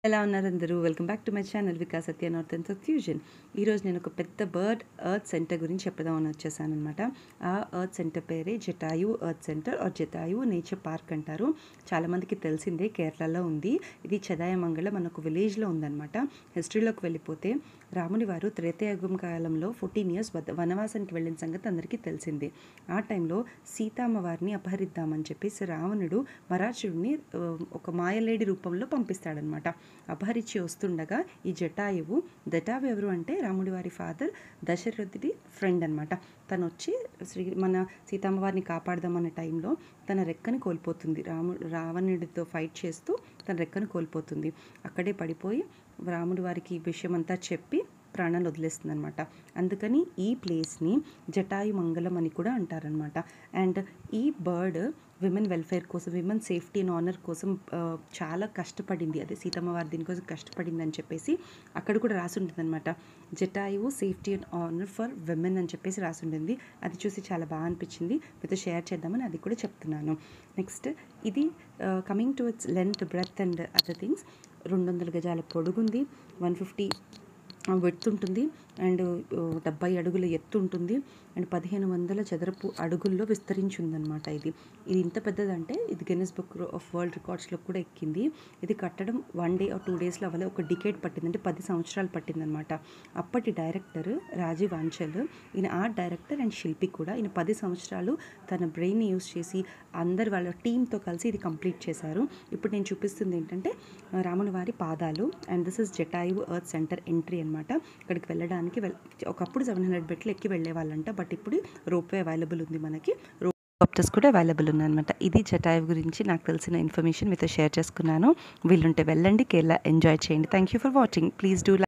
ఎలా ఉన్నారు అందరూ welcome back to my channel Vikas Satya north and fusion ఈరోజు నేను ఒక పెద్ద బర్డ్ ఎర్త్ సెంటర్ గురించి చెప్దామని వచ్చేసాను అనమాట ఆ ఎర్త్ సెంటర్ పేరే Jatayu earth centre or Jatayu nature park అంటారు చాలామందికి తెలిసిందే కేరళలో ఉంది ఇది చదాయమంగళ మనకు విలేజ్లో ఉందన్నమాట హిస్టరీలోకి వెళ్ళిపోతే రాముని వారు త్రేతయుగం కాలంలో ఫోర్టీన్ ఇయర్స్ వనవాసానికి వెళ్ళిన సంగతి అందరికీ తెలిసిందే ఆ టైంలో సీతామ్మ వారిని అపహరిద్దామని చెప్పేసి రావణుడు మరాచుడిని ఆ, ఒక మాయలేడి రూపంలో పంపిస్తాడనమాట అపహరించి వస్తుండగా ఈ జటాయువు జటాయు ఎవరు అంటే రాముడి వారి ఫాదర్ దశరథుడి ఫ్రెండ్ అనమాట తను వచ్చి శ్రీ మన సీతమ్మ వారిని కాపాడదామన్న టైంలో తన రెక్కని కోల్పోతుంది రాము రావణుడితో ఫైట్ చేస్తూ తన రెక్కను కోల్పోతుంది అక్కడే పడిపోయి రాముడి వారికి ఈ విషయం అంతా చెప్పి ప్రాణాలు వదిలేస్తుంది అనమాట అందుకని ఈ ప్లేస్ని జటాయు మంగళం అని కూడా అంటారనమాట అండ్ ఈ బర్డ్ విమెన్ వెల్ఫేర్ కోసం విమెన్ సేఫ్టీ అండ్ ఆనర్ కోసం ఆ, చాలా కష్టపడింది అదే సీతమ్మ వారి దీనికోసం కష్టపడింది అని చెప్పేసి అక్కడ కూడా రాసి ఉంటుంది అనమాట జటాయువు safety and honour for women అని చెప్పేసి రాసి ఉంటుంది అది చూసి చాలా బాగా అనిపించింది మీతో షేర్ చేద్దామని అది కూడా చెప్తున్నాను నెక్స్ట్ ఇది coming to its length breadth and other things రెండు వందల గజాల పొడుగుంది వన్ ఫిఫ్టీ వెడ్త్ ఉంటుంది అండ్ డెబ్బై అడుగుల ఎత్తు ఉంటుంది అండ్ పదిహేను వందల చదరపు అడుగుల్లో విస్తరించి ఉందన్నమాట ఇది ఇది ఇంత పెద్దదంటే ఇది గిన్నెస్ బుక్ ఆఫ్ వరల్డ్ రికార్డ్స్లో కూడా ఎక్కింది ఇది కట్టడం వన్ డే ఆర్ టూ డేస్లో అవ్వలే ఒక డికేట్ పట్టింది అంటే పది సంవత్సరాలు పట్టిందనమాట అప్పటి డైరెక్టర్ రాజీవ్ ఆంచల్ ఈయన ఆర్ట్ డైరెక్టర్ అండ్ శిల్పి కూడా ఈయన పది సంవత్సరాలు తన బ్రెయిన్ని యూస్ చేసి అందరు వాళ్ళ టీంతో కలిసి ఇది కంప్లీట్ చేశారు ఇప్పుడు నేను చూపిస్తుంది ఏంటంటే ఆ, రాముని వారి పాదాలు and this is Jatayu earth centre entry అనమాట ఇక్కడికి వెళ్ళడానికి వెల్ ఒకప్పుడు సెవెన్ హండ్రెడ్ బెట్లు ఎక్కి వెళ్ళే వాళ్ళంట బట్ ఇప్పుడు రోప్వే అవైలబుల్ ఉంది మనకి కాప్టర్స్ కూడా అవైలబుల్ ఉన్నాయన్నమాట ఇది జటాయు గురించి నాకు తెలిసిన ఇన్ఫర్మేషన్ మీతో షేర్ చేసుకున్నాను వీళ్ళుంటే వెళ్ళండి కేరళ ఎంజాయ్ చేయండి thank you for watching please do